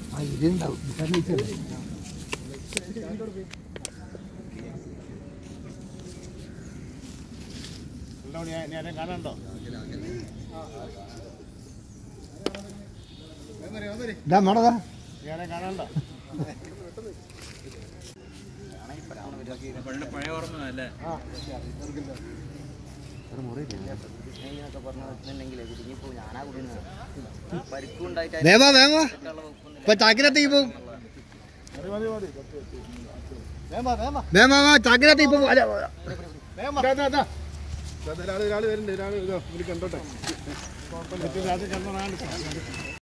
കാണണ്ടോ ഇതാ മോടതാ ഞാൻ കാണണ്ടോ പഴയ ഓർമ്മ അല്ലേ വേഗം വാ, വേഗം വാ. ഇപ്പൊ ചാക്കിനകത്തേക്ക് പോകും വേഗം വാ, വാ, ചാക്കിനകത്തേക്ക് പോകും അല്ല, ഒരാള് ഒരാള് വരുന്നുണ്ട് ഒരാള് ഇതോ ഇവര് കണ്ടോട്ടെ അത് കണ്ടോളാണ്